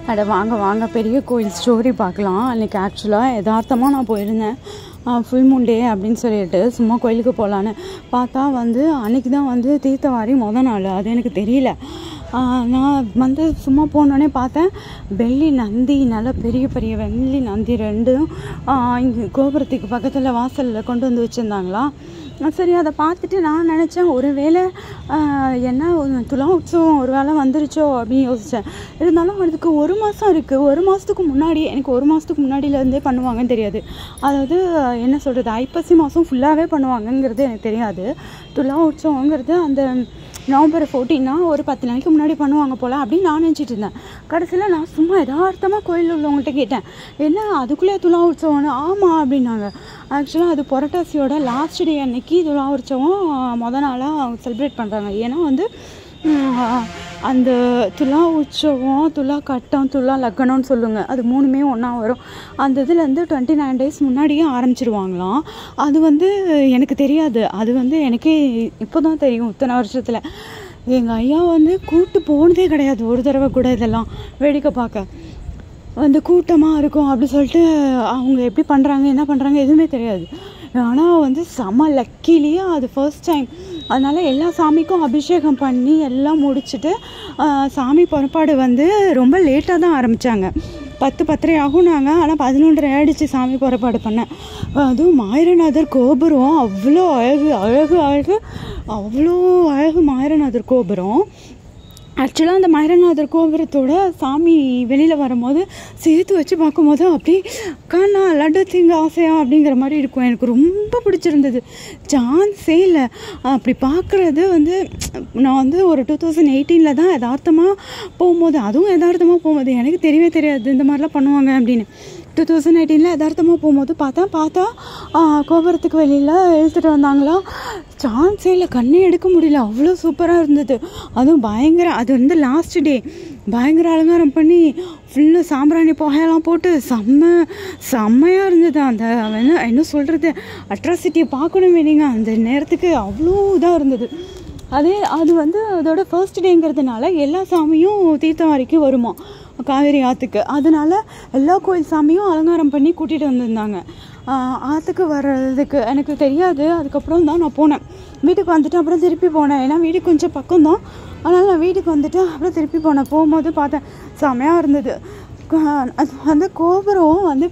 அட வாங்க வாங்க பெரிய கோயில் ஸ்டோரி பார்க்கலாம் அன்றைக்கி ஆக்சுவலாக யதார்த்தமாக நான் போயிருந்தேன் ஃபுல் மூன் டே அப்படின்னு சொல்லிட்டு சும்மா கோயிலுக்கு போகலான்னு பார்த்தா வந்து அன்றைக்கி தான் வந்து தீர்த்தவாரி மொதல் நாள் அது எனக்கு தெரியல ஆஹ் நான் வந்து சும்மா போனோடனே பார்த்தேன் வெள்ளி நந்தி நல்ல பெரிய பெரிய வெள்ளி நந்தி ரெண்டும் இங்கே கோபுரத்துக்கு பக்கத்தில் வாசலில் கொண்டு வந்து வச்சுருந்தாங்களா சரி அதை பார்த்துட்டு நான் நினச்சேன் ஒருவேளை ஆஹ் என்ன ஒரு துலா உற்சவம் ஒரு வேளை வந்துருச்சோ அப்படின்னு யோசித்தேன் இருந்தாலும் அதுக்கு ஒரு மாதம் இருக்குது ஒரு மாதத்துக்கு முன்னாடி எனக்கு ஒரு மாதத்துக்கு முன்னாடியிலேருந்தே பண்ணுவாங்கன்னு தெரியாது அதாவது என்ன சொல்கிறது ஐப்பசி மாதம் ஃபுல்லாகவே பண்ணுவாங்கங்கிறது எனக்கு தெரியாது துலா உற்சவங்கிறது அந்த நவம்பர் ஃபோர்டீன்னா ஒரு பத்து நாளைக்கு முன்னாடி பண்ணுவாங்க போல் அப்படின்னு நான் நினச்சிட்டு இருந்தேன் கடைசியில் நான் சும்மா யதார்த்தமாக கோயிலில் உள்ளவங்கள்ட்ட கேட்டேன் என்ன அதுக்குள்ளே துலா உற்சவம்னு ஆமாம் அப்படின்னாங்க ஆக்சுவலாக அது புரட்டாசியோட லாஸ்ட் டே அன்னைக்கு துலா உற்சவம் மொதல் நாளாக செலிப்ரேட் பண்ணுறாங்க ஏன்னா வந்து உம், அந்த துலா உற்சவம் துலா கட்டம் துலா லக்கணம்னு சொல்லுங்க அது மூணுமே ஒன்றா வரும் அந்த இதுலேருந்து டுவெண்ட்டி நைன் டேஸ் முன்னாடியே ஆரம்பிச்சிருவாங்களாம் அது வந்து எனக்கு தெரியாது அது வந்து எனக்கே இப்போ தான் தெரியும் இத்தனை வருஷத்தில் எங்கள் ஐயா வந்து கூட்டு போனதே கிடையாது ஒரு தடவை கூட இதெல்லாம் வேடிக்கை பார்க்க வந்து கூட்டமாக இருக்கும் அப்படி சொல்லிட்டு அவங்க எப்படி பண்ணுறாங்க என்ன பண்ணுறாங்க எதுவுமே தெரியாது ஆனால் வந்து செம லக்கிலேயே அது ஃபர்ஸ்ட் டைம் அதனால் எல்லா சாமிக்கும் அபிஷேகம் பண்ணி எல்லாம் முடிச்சுட்டு ஆஹ், சாமி புறப்பாடு வந்து ரொம்ப லேட்டாக தான் ஆரம்பித்தாங்க பத்து பத்தரை ஆகும் நாங்கள் ஆனால் பதினொன்றரை ஆயிடுச்சு சாமி புறப்பாடு பண்ண அதுவும் மாயிரநாதர் கோபுரம் அவ்வளோ அழகு அழகு அழகு அவ்வளோ அழகு மாயிரநாதர் கோபுரம் ஆக்சுவலாக அந்த மயிரநாதர் கோபுரத்தோட சாமி வெளியில் வரும்போது சேர்த்து வச்சு பார்க்கும்போது அப்படியே கண்ணா லட்டு திங்க ஆசையா அப்படிங்கிற மாதிரி இருக்கும் எனக்கு ரொம்ப பிடிச்சிருந்தது சான்ஸே இல்லை அப்படி பார்க்குறது வந்து நான் வந்து ஒரு டூ தௌசண்ட் எயிட்டீனில் தான் யதார்த்தமாக போகும்போது அதுவும் யதார்த்தமாக போகும்போது எனக்கு தெரியவே தெரியாது இந்த மாதிரிலாம் பண்ணுவாங்க அப்படின்னு டூ தௌசண்ட் எயிட்டீனில் யதார்த்தமாக போகும்போது பார்த்தா பார்த்தா ஆ, கோபுரத்துக்கு வெளியில் இழுத்துட்டு வந்தாங்களா சான்ஸே இல்லை கண்ணே எடுக்க முடியல அவ்வளோ சூப்பராக இருந்தது அதுவும் பயங்கர அது வந்து லாஸ்ட் டே பயங்கர அலங்காரம் பண்ணி ஃபுல்லு சாம்பிராணி புகையெல்லாம் போட்டு செம்ம செம்மையாக இருந்தது அந்த என்ன என்ன சொல்கிறது அட்ராசிட்டியை பார்க்கணுமே நீங்கள் அந்த நேரத்துக்கு அவ்வளோ இதாக இருந்தது அதே அது வந்து அதோட ஃபர்ஸ்ட் டேங்கிறதுனால எல்லா சாமியும் தீர்த்தம் வரைக்கும் வருமா காவேரி ஆற்றுக்கு அதனால எல்லா கோயில் சாமியும் அலங்காரம் பண்ணி கூட்டிகிட்டு வந்திருந்தாங்க ஆஹ் ஆற்றுக்கு வர்றதுக்கு எனக்கு தெரியாது அதுக்கப்புறம் தான் நான் போனேன் வீட்டுக்கு வந்துட்டு அப்புறம் திருப்பி போனேன் ஏன்னா வீடு கொஞ்சம் பக்கம் தான் அதனால் நான் வீட்டுக்கு வந்துட்டு அப்புறம் திருப்பி போனேன் போகும்போது பார்த்தேன் செமையாக இருந்தது க- அது வந்து கோபுரம் வந்து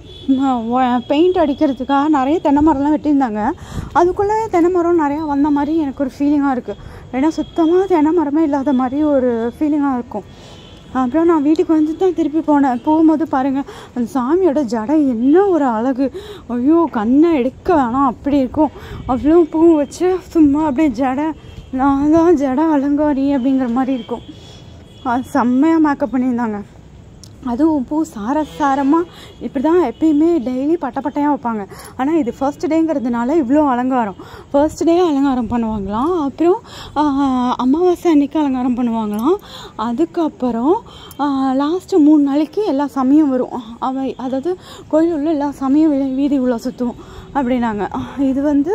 பெயிண்ட் அடிக்கிறதுக்காக நிறைய தென்னை மரம்லாம் வெட்டியிருந்தாங்க அதுக்குள்ளே தென்னை மரம் நிறையா வந்த மாதிரி எனக்கு ஒரு ஃபீலிங்காக இருக்குது ஏன்னா சுத்தமாக தென்னை மரமே இல்லாத மாதிரி ஒரு ஃபீலிங்காக இருக்கும் அப்புறம் நான் வீட்டுக்கு வந்து தான் திருப்பி போனேன் போகும்போது பாருங்கள் அந்த சாமியோட ஜடை என்ன ஒரு அழகு ஐயோ கண்ணை எடுக்க வேணாம் அப்படி இருக்கும் அவ்வளோ பூ வச்சு சும்மா அப்படியே ஜடை நான் தான் ஜடை அலங்காரி அப்படிங்கிற மாதிரி இருக்கும் அது செம்மையாக மேக்கப் பண்ணியிருந்தாங்க அதுவும் பூ சார சாரமாக இப்படி தான் எப்பயுமே டெய்லி பட்ட பட்டையாக வைப்பாங்க ஆனால் இது ஃபர்ஸ்ட் டேங்கிறதுனால இவ்வளோ அலங்காரம் ஃபர்ஸ்ட் டே அலங்காரம் பண்ணுவாங்களாம் அப்புறம் ஆஹ், அமாவாசை அன்னைக்கு அலங்காரம் பண்ணுவாங்களாம் அதுக்கப்புறம் லாஸ்ட்டு மூணு நாளைக்கு எல்லா சாமியும் வரும் அவை அதாவது கோயில் உள்ள எல்லா சாமியும் வீ- வீதி உள்ள சுற்றுவோம் அப்படின்னாங்க இது வந்து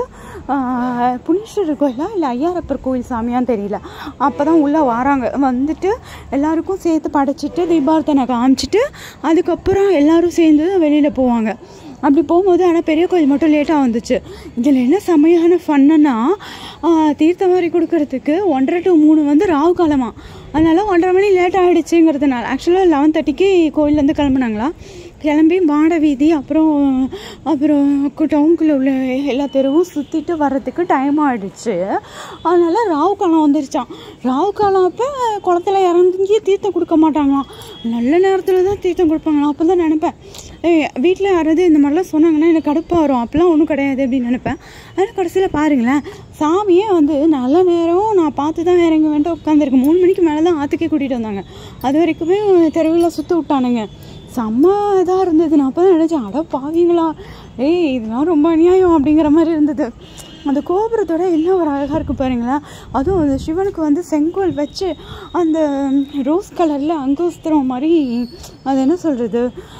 ஆஹ், புனீஸ்வரர் கோயிலா இல்லை ஐயாரப்பர் கோயில் சாமியான்னு தெரியல அப்போ தான் உள்ளே வராங்க வந்துட்டு எல்லாருக்கும் சேர்த்து படைச்சிட்டு தீபார்த்தனை காமிச்சிட்டு அதுக்கப்புறம் எல்லாரும் சேர்ந்து வெளியில் போவாங்க அப்படி போகும்போது ஆனால் பெரிய கோயில் மட்டும் லேட்டாக வந்துச்சு இதில் என்ன செமையான ஃபன்னுன்னா தீர்த்தமாரி கொடுக்கறதுக்கு ஒன்றரை டு மூணு வந்து ராவு காலமா அதனால் ஒன்றரை மணி லேட் ஆகிடுச்சுங்கிறதுனால ஆக்சுவலாக லெவன் தேர்ட்டிக்கு கோயிலேருந்து கிளம்புனாங்களா கிளம்பி மாட வீதி அப்புறம் அப்புறம் டவுனுக்குள்ளே உள்ள எல்லா தெருவும் சுற்றிட்டு வர்றதுக்கு டைம் ஆகிடுச்சு அதனால் ராவு காலம் வந்துருச்சான் ராவு காலம் அப்போ குளத்துல இறங்கி தீர்த்தம் கொடுக்க மாட்டாங்களாம் நல்ல நேரத்தில் தான் தீர்த்தம் கொடுப்பாங்களாம் அப்போ தான் நினப்பேன் வீட்டில் யாராவது இந்த மாதிரிலாம் சொன்னாங்கன்னா எனக்கு கடுப்பாக வரும் அப்போலாம் ஒன்றும் கிடையாது அப்படின்னு நினப்பேன் ஆனால் கடைசியில் பாருங்களேன் சாமியே வந்து நல்ல நேரம் நான் பார்த்து தான் இறங்க வேண்டாம் உட்காந்துருக்கு மூணு மணிக்கு மேலே தான் ஆற்றுக்கே கூட்டிகிட்டு வந்தாங்க அது வரைக்குமே தெருவில் சுற்ற விட்டானுங்க செம்ம இதாக இருந்தது நான் அப்போ தான் நினச்சேன் அட பாவீங்களா ஏய் இதெல்லாம் ரொம்ப அநியாயம் அப்படிங்கிற மாதிரி இருந்தது அந்த கோபுரத்தோட என்ன ஒரு அழகாக இருக்குது பாருங்களேன் அதுவும் அந்த சிவனுக்கு வந்து செங்கோல் வச்சு அந்த ரோஸ் கலரில் அங்குஸ்திரம் மாதிரி அது என்ன சொல்கிறது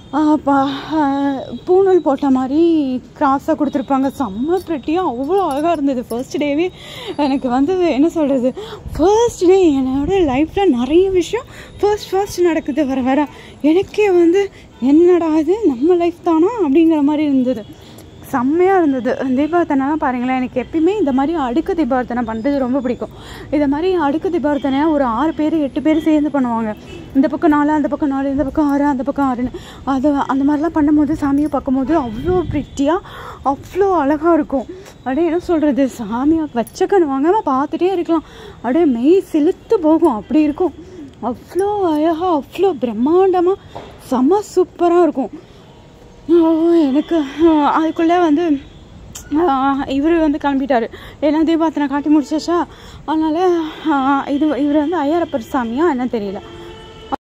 ஆஹ் ப- ஆஹ் பூணூல் போட்ட மாதிரி கிராஸாக கொடுத்துருப்பாங்க செம்ம ப்ரெட்டியாக அவ்வளோ அழகாக இருந்தது ஃபர்ஸ்ட் டேவே எனக்கு வந்து என்ன சொல்கிறது ஃபர்ஸ்ட் டே என்னோட லைஃப்பில் நிறைய விஷயம் ஃபர்ஸ்ட் ஃபர்ஸ்ட் நடக்குது வர வர எனக்கே வந்து என்னடா இது நம்ம லைஃப் தானா அப்படிங்கிற மாதிரி இருந்தது செம்மையாக இருந்தது தீபாவளித்தனைலாம் பாருங்களேன் எனக்கு எப்பயுமே இந்த மாதிரி அடுக்கு தீபாவளித்தனை பண்ணுறது ரொம்ப பிடிக்கும் இதை மாதிரி அடுக்கு தீபாவளித்தனை ஒரு ஆறு பேர் எட்டு பேர் சேர்ந்து பண்ணுவாங்க இந்த பக்கம் நாலு அந்த பக்கம் நாலு இந்த பக்கம் ஆறு அந்த பக்கம் ஆறுன்னு அது அந்த மாதிரிலாம் பண்ணும்போது சாமியை பார்க்கும்போது அவ்வளோ ப்ரிட்டியாக அவ்வளோ அழகாக இருக்கும் அப்படியே என்ன சொல்கிறது சாமியை வச்ச கண் வாங்காமல் பார்த்துட்டே இருக்கலாம் அப்படியே மெய் செலுத்து போகும் அப்படி இருக்கும் அவ்வளோ அழகாக அவ்வளோ பிரம்மாண்டமாக செம்ம சூப்பராக இருக்கும் ஆஹ் எனக்கு ஆஹ் அதுக்குள்ளே வந்து இவர் வந்து கிளம்பிட்டாரு ஏன்னா தீபாத்தனை காட்டி முடிச்சாச்சா அதனால் இது இவர் வந்து ஐயரப்பர் சாமியா என்னன்னு தெரியல